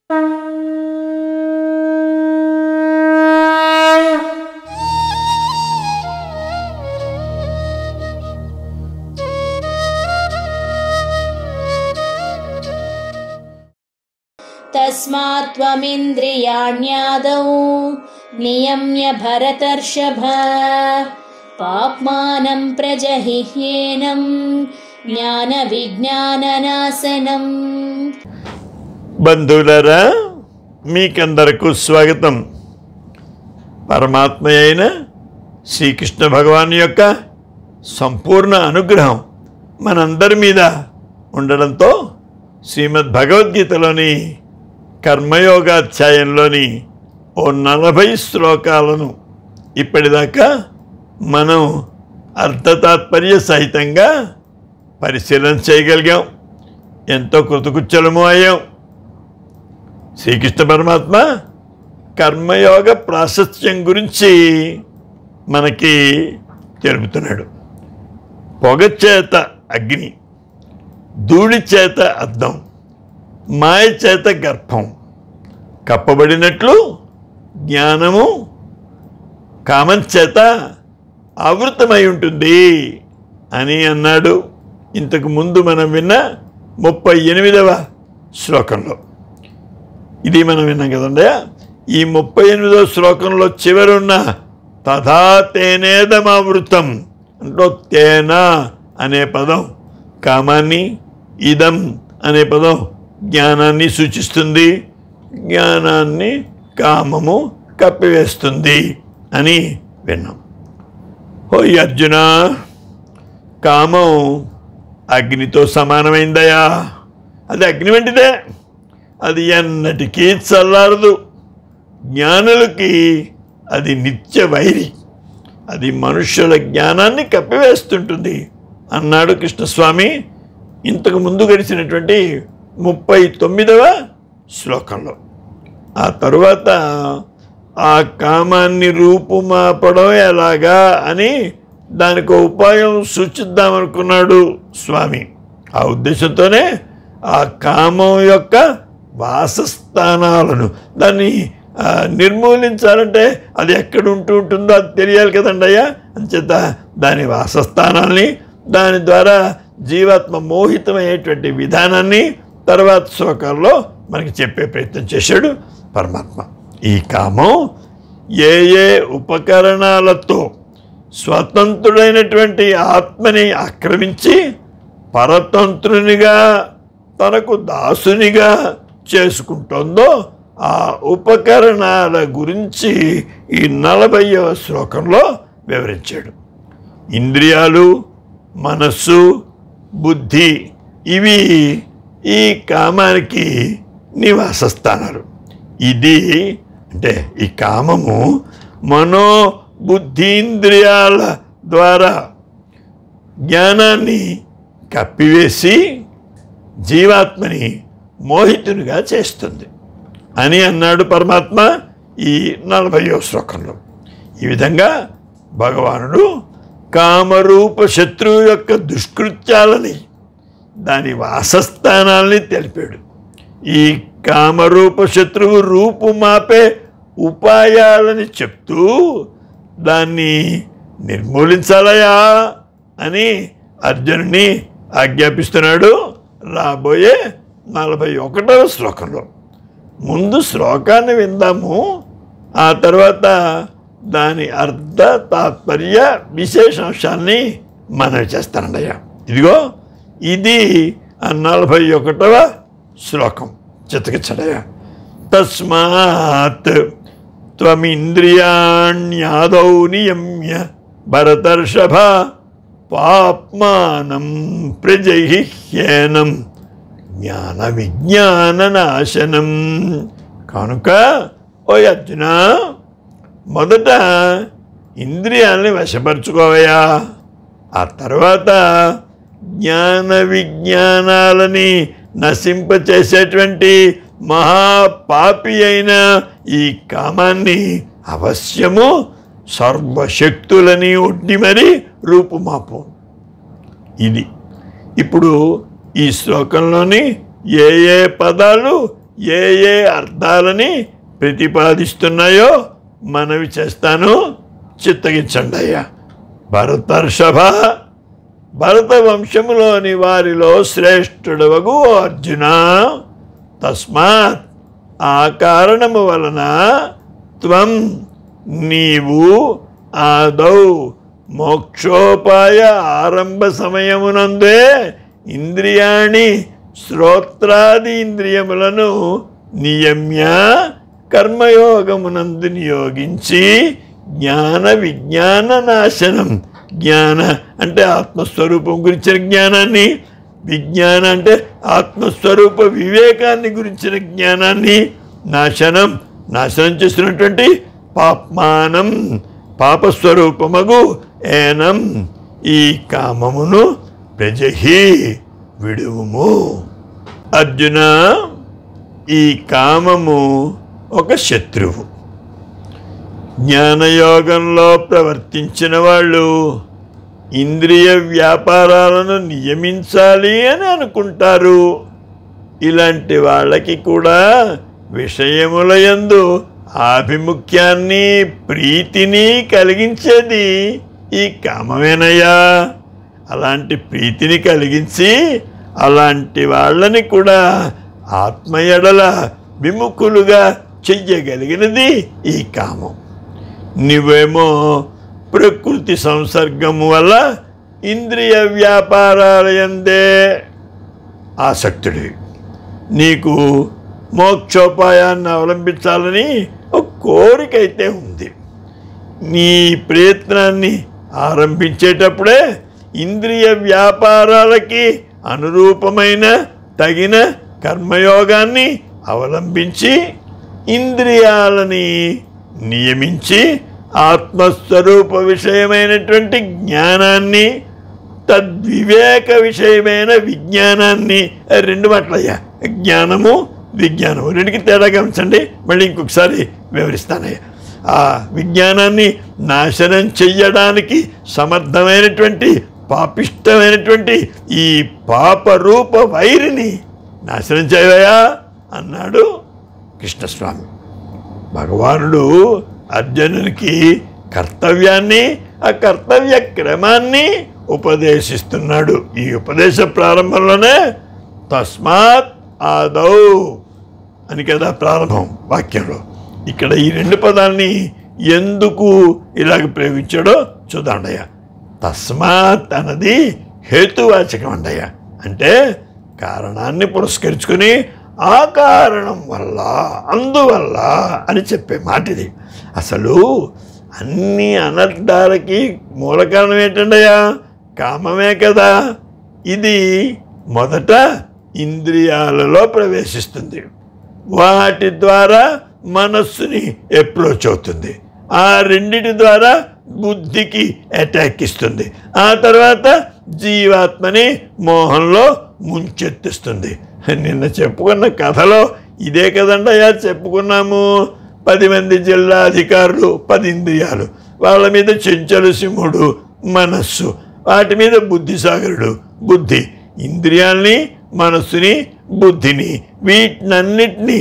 तस्मात् त्वमिन्द्रियाण्यादौ नियम्य भरतर्षभ पाप्मानं प्रजहिह्येनं ज्ञानविज्ञाननाशनम् బంధువులారా మీకందరకు స్వాగతం పరమాత్మ అయిన శ్రీకృష్ణ భగవాన్ యొక్క సంపూర్ణ అనుగ్రహం మనందరి మీద ఉండడంతో శ్రీమద్ భగవద్గీతలోని కర్మయోగాధ్యాయంలోని ఓ నలభై శ్లోకాలను ఇప్పటిదాకా మనం అర్థతాత్పర్య సహితంగా పరిశీలన చేయగలిగాం ఎంతో కృతకుచ్చలము అయ్యాం శ్రీకృష్ణ పరమాత్మ కర్మయోగ ప్రాశస్త్యం గురించి మనకి తెలుపుతున్నాడు పొగ చేత అగ్ని ధూళి చేత అద్దం మాయ చేత గర్భం కప్పబడినట్లు జ్ఞానము కామం చేత ఆవృతమై ఉంటుంది అని అన్నాడు ఇంతకు ముందు మనం విన్న ముప్పై ఎనిమిదవ శ్లోకంలో ఇది మనం విన్నాం కదండి ఈ ముప్పై ఎనిమిదో శ్లోకంలో చివరున్న తథా తేనేదమావృతం అంటే తేన అనే పదం కామాన్ని ఇదం అనే పదం జ్ఞానాన్ని సూచిస్తుంది జ్ఞానాన్ని కామము కప్పివేస్తుంది అని విన్నాం ఓ అర్జున కామం అగ్నితో సమానమైందయా అది అగ్ని వంటిదే అది ఎన్నటికీ చల్లారదు జ్ఞానులకి అది నిత్య వైరి అది మనుష్యుల జ్ఞానాన్ని కప్పివేస్తుంటుంది అన్నాడు కృష్ణస్వామి ఇంతకు ముందు గడిచినటువంటి ముప్పై తొమ్మిదవ శ్లోకంలో ఆ తరువాత ఆ కామాన్ని రూపుమాపడం ఎలాగా అని దానికి ఒక ఉపాయం సూచిద్దామనుకున్నాడు స్వామి ఆ ఉద్దేశంతోనే ఆ కామం యొక్క వాసస్థానాలను దాన్ని ఆ, నిర్మూలించాలంటే అది ఎక్కడ ఉంటూ ఉంటుందో అది తెలియాలి కదండి అయ్యా అంచేత దాని వాసస్థానాల్ని దాని ద్వారా జీవాత్మ మోహితమయ్యేటువంటి విధానాన్ని తర్వాత శ్లోకాల్లో మనకి చెప్పే ప్రయత్నం చేశాడు పరమాత్మ ఈ కామం ఏ ఏ ఉపకరణాలతో స్వతంత్రుడైనటువంటి ఆత్మని ఆక్రమించి పరతంత్రునిగా తనకు దాసునిగా చేసుకుంటుందో ఆ ఉపకరణాల గురించి ఈ నలభైవ శ్లోకంలో వివరించాడు ఇంద్రియాలు మనస్సు బుద్ధి ఇవి ఈ కామానికి నివాస స్థానాలు ఇది అంటే ఈ కామము మనో బుద్ధీంద్రియాల ద్వారా జ్ఞానాన్ని కప్పివేసి జీవాత్మని మోహితునిగా చేస్తుంది అని అన్నాడు పరమాత్మ ఈ నలభయో శ్లోకంలో ఈ విధంగా భగవానుడు కామరూప శత్రువు యొక్క దుష్కృత్యాలని దాని వాసస్థానాల్ని తెలిపాడు ఈ కామరూప శత్రువు రూపు మాపే ఉపాయాలని చెప్తూ దాన్ని నిర్మూలించాలయా అని అర్జునుని ఆజ్ఞాపిస్తున్నాడు రాబోయే నలభై ఒకటవ శ్లోకంలో ముందు శ్లోకాన్ని విందాము ఆ తర్వాత దాని అర్థ తాత్పర్య విశేషాంశాన్ని మనవి చేస్తానండయ్యా ఇదిగో ఇది ఆ నలభై ఒకటవ శ్లోకం చిత్తకిచ్చడయ్యా తస్మాత్ త్వమింద్రియాణ్యాదౌ నియమ్య భరతర్షభ పాప్మానం ప్రజహిహ్యేనం జ్ఞాన విజ్ఞాన నాశనం కనుక ఓ అర్జున మొదట ఇంద్రియాలని వశపరుచుకోవయా ఆ తర్వాత జ్ఞాన విజ్ఞానాలని నశింపచేసేటువంటి మహాపాపి అయిన ఈ కామాన్ని అవశ్యము సర్వశక్తులని ఒడ్డి మరి రూపుమాపు ఇది ఇప్పుడు ఈ శ్లోకంలోని ఏ ఏ పదాలు ఏ ఏ అర్థాలని ప్రతిపాదిస్తున్నాయో మనవి చేస్తాను చిత్తగించండి అయ్యా భరతర్షభ భరత వంశములోని వారిలో శ్రేష్ఠుడవగు అర్జున తస్మాత్ ఆ కారణము వలన త్వం నీవు ఆదౌ మోక్షోపాయ ఆరంభ సమయమునందే ఇంద్రియాణి శ్రోత్రాది ఇంద్రియములను నియమ్య కర్మయోగమునందు నియోగించి జ్ఞాన విజ్ఞాన నాశనం జ్ఞాన అంటే ఆత్మస్వరూపం గురించిన జ్ఞానాన్ని విజ్ఞాన అంటే ఆత్మస్వరూప వివేకాన్ని గురించిన జ్ఞానాన్ని నాశనం నాశనం చేసినటువంటి పాప్మానం పాపస్వరూపమగు ఏనం ఈ కామమును ప్రజహి విడువుము అర్జున ఈ కామము ఒక శత్రువు జ్ఞానయోగంలో ప్రవర్తించిన వాళ్ళు ఇంద్రియ వ్యాపారాలను నియమించాలి అని అనుకుంటారు ఇలాంటి వాళ్ళకి కూడా విషయముల యందు ఆభిముఖ్యాన్ని ప్రీతిని కలిగించేది ఈ కామమేనయ్యా అలాంటి ప్రీతిని కలిగించి అలాంటి వాళ్ళని కూడా ఆత్మయడల విముఖులుగా చెయ్యగలిగినది ఈ కామం నువ్వేమో ప్రకృతి సంసర్గము వల్ల ఇంద్రియ వ్యాపారాలయందే ఆసక్తుడి నీకు మోక్షోపాయాన్ని అవలంబించాలని ఒక కోరిక అయితే ఉంది నీ ప్రయత్నాన్ని ఆరంభించేటప్పుడే ఇంద్రియ వ్యాపారాలకి అనురూపమైన తగిన కర్మయోగాన్ని అవలంబించి ఇంద్రియాలని నియమించి ఆత్మస్వరూప విషయమైనటువంటి జ్ఞానాన్ని తద్వివేక విషయమైన విజ్ఞానాన్ని రెండు మాటలయ్యా జ్ఞానము విజ్ఞానము రెండుకి తేడా గమనించండి మళ్ళీ ఇంకొకసారి వివరిస్తానయ్యా ఆ విజ్ఞానాన్ని నాశనం చెయ్యడానికి సమర్థమైనటువంటి పాపిష్టమైనటువంటి ఈ పాపరూప వైరిని నాశనం చేయవయా అన్నాడు కృష్ణస్వామి భగవానుడు అర్జునునికి కర్తవ్యాన్ని ఆ కర్తవ్య క్రమాన్ని ఉపదేశిస్తున్నాడు ఈ ఉపదేశ ప్రారంభంలోనే తస్మాత్ ఆదౌ అని కదా ప్రారంభం వాక్యంలో ఇక్కడ ఈ రెండు పదాల్ని ఎందుకు ఇలాగ ప్రయోగించాడో చూద్దాండయ్య తస్మాత్ అన్నది హేతువాచకం అండయ్య అంటే కారణాన్ని పురస్కరించుకుని ఆ కారణం వల్ల అందువల్ల అని చెప్పే మాట ఇది అసలు అన్ని అనర్థాలకి మూల కారణం ఏంటండయ్యా కామమే కదా ఇది మొదట ఇంద్రియాలలో ప్రవేశిస్తుంది వాటి ద్వారా మనస్సుని అప్రోచ్ అవుతుంది ఆ రెండిటి ద్వారా బుద్ధికి అటాక్ ఇస్తుంది ఆ తర్వాత జీవాత్మని మోహంలో ముంచెత్తిస్తుంది నిన్న చెప్పుకున్న కథలో ఇదే కదండయ్యా చెప్పుకున్నాము పది మంది జిల్లా అధికారులు పది ఇంద్రియాలు వాళ్ళ మీద చెంచలు సింహుడు మనస్సు వాటి మీద బుద్ధిసాగరుడు బుద్ధి ఇంద్రియాల్ని మనస్సుని బుద్ధిని వీటినన్నిటినీ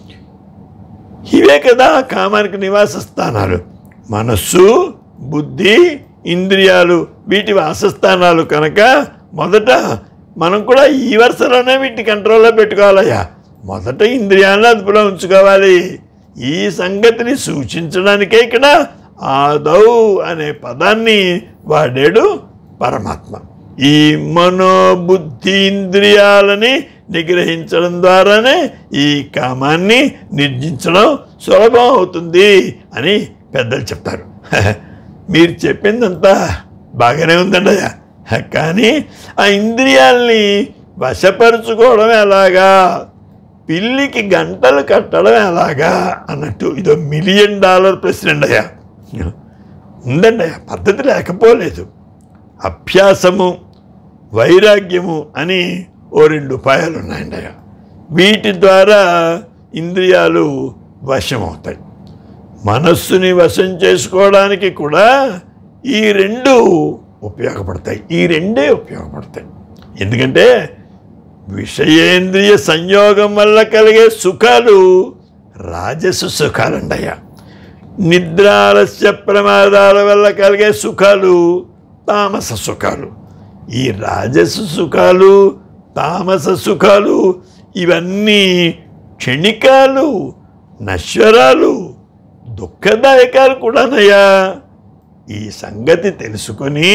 ఇవే కదా కామానికి నివాస స్థానాలు మనస్సు బుద్ధి ఇంద్రియాలు వీటి వాసస్థానాలు కనుక మొదట మనం కూడా ఈ వరుసలోనే వీటిని కంట్రోల్లో పెట్టుకోవాలయ్యా మొదట ఇంద్రియాలను అదుపులో ఉంచుకోవాలి ఈ సంగతిని సూచించడానికే ఇక్కడ ఆదౌ అనే పదాన్ని వాడాడు పరమాత్మ ఈ మనోబుద్ధి ఇంద్రియాలని నిగ్రహించడం ద్వారానే ఈ కామాన్ని నిర్జించడం సులభం అవుతుంది అని పెద్దలు చెప్తారు మీరు చెప్పిందంతా బాగానే ఉందండి కానీ ఆ ఇంద్రియాల్ని వశపరుచుకోవడం ఎలాగా పిల్లికి గంటలు కట్టడం ఎలాగా అన్నట్టు ఇదో మిలియన్ డాలర్ ప్రశ్న అండి అయ్యా ఉందండి అయ్యా పద్ధతి లేకపోలేదు అభ్యాసము వైరాగ్యము అని ఓ రెండు ఉపాయాలు ఉన్నాయండి అయ్యా వీటి ద్వారా ఇంద్రియాలు వశమవుతాయి మనస్సుని వశం చేసుకోవడానికి కూడా ఈ రెండు ఉపయోగపడతాయి ఈ రెండే ఉపయోగపడతాయి ఎందుకంటే విషయేంద్రియ సంయోగం వల్ల కలిగే సుఖాలు రాజసు సుఖాలండయ్యా నిద్రాలస్య ప్రమాదాల వల్ల కలిగే సుఖాలు తామస సుఖాలు ఈ రాజసు సుఖాలు తామస సుఖాలు ఇవన్నీ క్షణికాలు నశ్వరాలు దుఃఖదాయకాలు కూడానయ్యా ఈ సంగతి తెలుసుకొని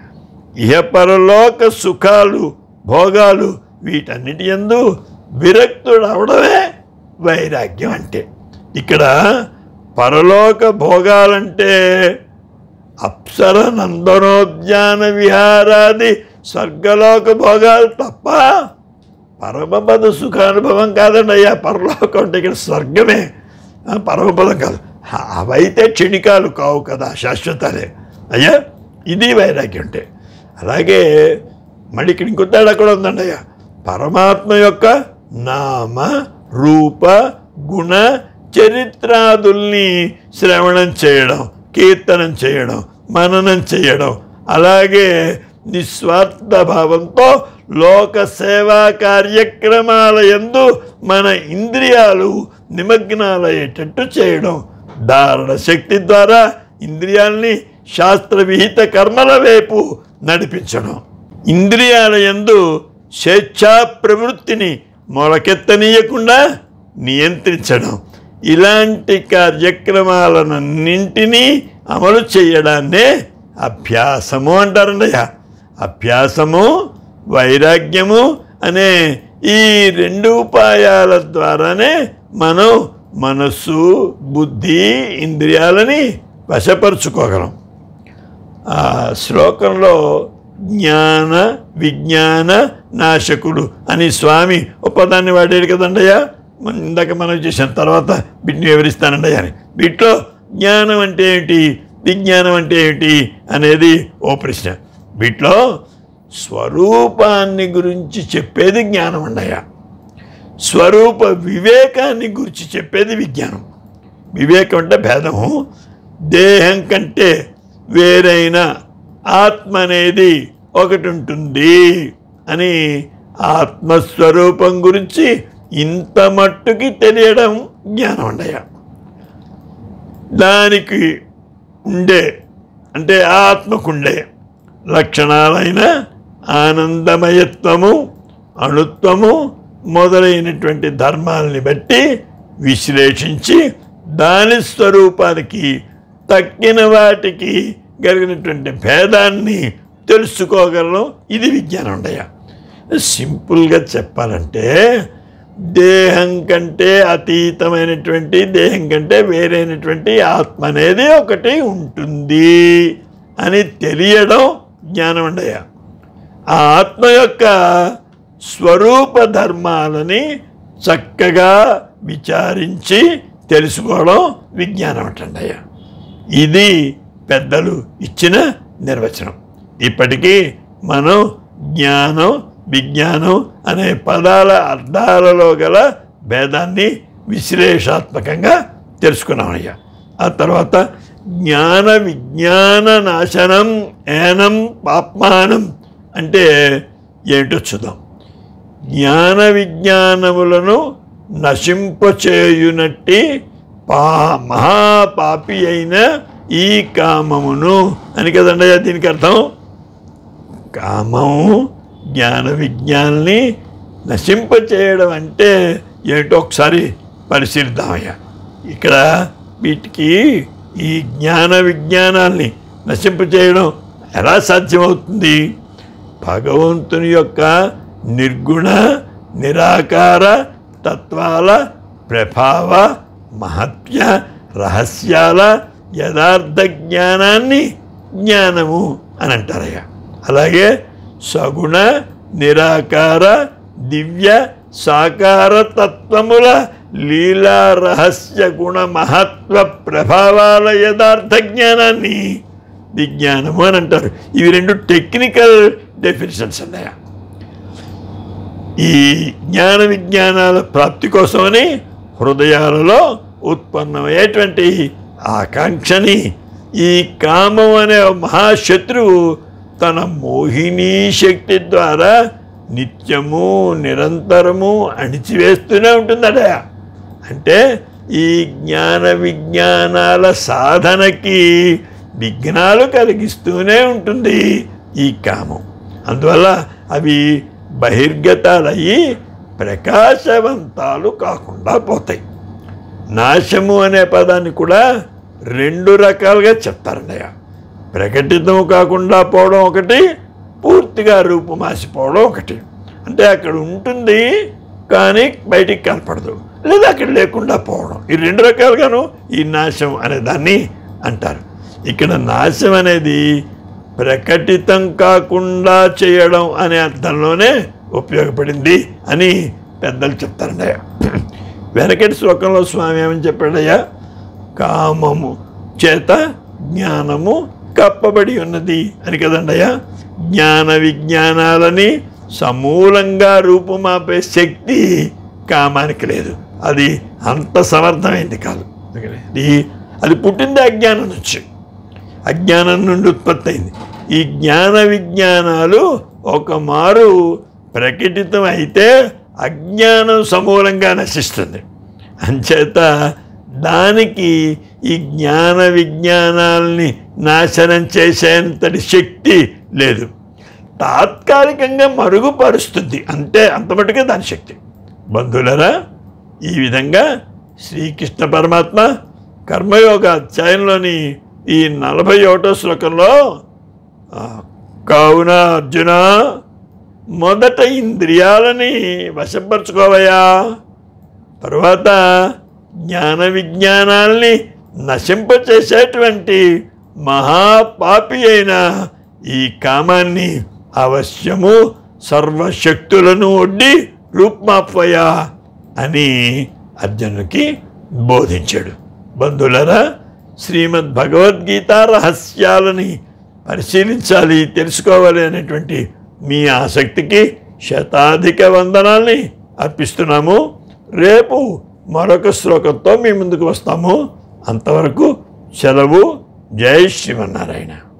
ఇహపరలోక సుఖాలు భోగాలు వీటన్నిటి యందు విరక్తుడు అవడమే వైరాగ్యం అంటే ఇక్కడ పరలోక భోగాలంటే అప్సర నందనోద్యాన విహారాది స్వర్గలోక భోగాలు తప్ప పరమపద సుఖానుభవం కాదండి అయ్యా పరలోకం అంటే ఇక్కడ స్వర్గమే ఆ, పరమపదం కాదు ఆ, అవైతే క్షణికాలు కావు కదా శాశ్వతాలే అయ్యా ఇది వైరాగ్యం అంటే అలాగే మళ్ళీ ఇక్కడ ఇంకో తేడా కూడా ఉందండి అయ్యా పరమాత్మ యొక్క నామ రూప గుణ చరిత్రాదుల్ని శ్రవణం చేయడం కీర్తనం చేయడం మననం చేయడం అలాగే నిస్వార్థ భావంతో లోక సేవా కార్యక్రమాల యందు మన ఇంద్రియాలు నిమగ్నాలయ్యేటట్టు చేయడం ధారణ శక్తి ద్వారా ఇంద్రియాల్ని శాస్త్ర విహిత కర్మల వైపు నడిపించడం ఇంద్రియాల యందు స్వేచ్ఛా ప్రవృత్తిని మొలకెత్తనీయకుండా నియంత్రించడం ఇలాంటి కార్యక్రమాలన్నింటినీ అమలు చేయడాన్నే అభ్యాసము అంటారండయ్యా అభ్యాసము వైరాగ్యము అనే ఈ రెండు ఉపాయాల ద్వారానే మనం మనస్సు బుద్ధి ఇంద్రియాలని వశపరుచుకోగలం ఆ శ్లోకంలో జ్ఞాన విజ్ఞాన నాశకుడు అని స్వామి ఒక పదాన్ని వాడాడు కదండయ్యా మన- ఇందాక మనం చేసిన తర్వాత వీటిని వివరిస్తానండయ్యా అని వీటిలో జ్ఞానం అంటే ఏమిటి విజ్ఞానం అంటే ఏమిటి అనేది ఓ ప్రశ్న వీటిలో స్వరూపాన్ని గురించి చెప్పేది జ్ఞానం అండయ్యా స్వరూప వివేకాన్ని గురించి చెప్పేది విజ్ఞానం వివేకం అంటే భేదము దేహం కంటే వేరైన ఆత్మ అనేది ఒకటి ఉంటుంది అని ఆత్మస్వరూపం గురించి ఇంత మట్టుకి తెలియడం జ్ఞానం అండయ్య దానికి ఉండే అంటే ఆత్మకుండే లక్షణాలైన ఆనందమయత్వము అణుత్వము మొదలైనటువంటి ధర్మాల్ని బట్టి విశ్లేషించి దాని స్వరూపానికి తక్కిన వాటికి కలిగినటువంటి భేదాన్ని తెలుసుకోగలం ఇది విజ్ఞానం ఉండయ సింపుల్గా చెప్పాలంటే దేహం కంటే అతీతమైనటువంటి దేహం కంటే వేరైనటువంటి ఆత్మ అనేది ఒకటి ఉంటుంది అని తెలియడం జ్ఞానం ఉండయ ఆ ఆత్మ యొక్క స్వరూప ధర్మాలని చక్కగా విచారించి తెలుసుకోవడం విజ్ఞానం అంటండయ్య ఇది పెద్దలు ఇచ్చిన నిర్వచనం ఇప్పటికీ మనం జ్ఞానం విజ్ఞానం అనే పదాల అర్థాలలో గల భేదాన్ని విశ్లేషాత్మకంగా తెలుసుకున్నామయ్యా ఆ తర్వాత జ్ఞాన విజ్ఞాన నాశనం ఏనం పాప్మానం అంటే ఏంటో చూద్దాం జ్ఞాన విజ్ఞానములను నశింపచేయునట్టి పా మహాపాపి అయిన ఈ కామమును అని కదండయ్యా దీనికి అర్థం కామము జ్ఞాన విజ్ఞానాన్ని నశింపచేయడం అంటే ఏంటో ఒకసారి పరిశీలిద్దామయ్యా ఇక్కడ వీటికి ఈ జ్ఞాన విజ్ఞానాల్ని నశింపచేయడం ఎలా సాధ్యమవుతుంది భగవంతుని యొక్క నిర్గుణ నిరాకార తత్వాల ప్రభావ మహత్య రహస్యాల యథార్థ జ్ఞానాన్ని జ్ఞానము అని అంటారయ్యా అలాగే సగుణ నిరాకార దివ్య సాకార తత్వముల లీలా రహస్య గుణ మహత్వ ప్రభావాల యథార్థ జ్ఞానాన్ని విజ్ఞానము అని అంటారు ఇవి రెండు టెక్నికల్ డెఫినేషన్స్ అన్నాయా ఈ జ్ఞాన విజ్ఞానాల ప్రాప్తి కోసమని హృదయాలలో ఉత్పన్నమయ్యేటువంటి ఆకాంక్షని ఈ కామం అనే మహాశత్రువు తన మోహినీ శక్తి ద్వారా నిత్యము నిరంతరము అణిచివేస్తూనే ఉంటుందట అంటే ఈ జ్ఞాన విజ్ఞానాల సాధనకి విఘ్నాలు కలిగిస్తూనే ఉంటుంది ఈ కామం అందువల్ల అవి బహిర్గతాలయ్యి ప్రకాశవంతాలు కాకుండా పోతాయి నాశము అనే పదాన్ని కూడా రెండు రకాలుగా చెప్తారన్నయ్య ప్రకటితం కాకుండా పోవడం ఒకటి పూర్తిగా రూపుమాసిపోవడం ఒకటి అంటే అక్కడ ఉంటుంది కానీ బయటికి కనపడదు లేదా అక్కడ లేకుండా పోవడం ఈ రెండు రకాలుగాను ఈ నాశం అనే దాన్ని అంటారు ఇక్కడ నాశం అనేది ప్రకటితం కాకుండా చేయడం అనే అర్థంలోనే ఉపయోగపడింది అని పెద్దలు చెప్తారండయ్య వెనకటి శ్లోకంలో స్వామి ఏమని చెప్పాడయ్యా కామము చేత జ్ఞానము కప్పబడి ఉన్నది అని కదండయ్యా జ్ఞాన విజ్ఞానాలని సమూలంగా రూపుమాపే శక్తి కామానికి లేదు అది అంత సమర్థమైంది కాదు అది అది పుట్టింది అజ్ఞానం నుంచి అజ్ఞానం నుండి ఉత్పత్తి అయింది ఈ జ్ఞాన విజ్ఞానాలు ఒక మారు ప్రకటితం అయితే అజ్ఞానం సమూలంగా నశిస్తుంది అంచేత దానికి ఈ జ్ఞాన విజ్ఞానాల్ని నాశనం చేసేంతటి శక్తి లేదు తాత్కాలికంగా మరుగుపరుస్తుంది అంతే అంత మటుకే దాని శక్తి బంధువులరా ఈ విధంగా శ్రీకృష్ణ పరమాత్మ కర్మయోగ అధ్యాయంలోని ఈ నలభై ఒకటో శ్లోకంలో ఆ, కావున అర్జున మొదట ఇంద్రియాలని వశపరచుకోవయా తరువాత జ్ఞాన విజ్ఞానాల్ని నశింపచేసేటువంటి మహాపాపి అయిన ఈ కామాన్ని అవశ్యము సర్వశక్తులను ఒడ్డి రూప్మాపయా అని అర్జునుకి బోధించాడు బంధువులరా శ్రీమద్ భగవద్గీత రహస్యాలని పరిశీలించాలి తెలుసుకోవాలి అనేటువంటి మీ ఆసక్తికి శతాధిక వందనాల్ని అర్పిస్తున్నాము రేపు మరొక శ్లోకంతో మీ ముందుకు వస్తాము అంతవరకు సెలవు జై శ్రీమన్నారాయణ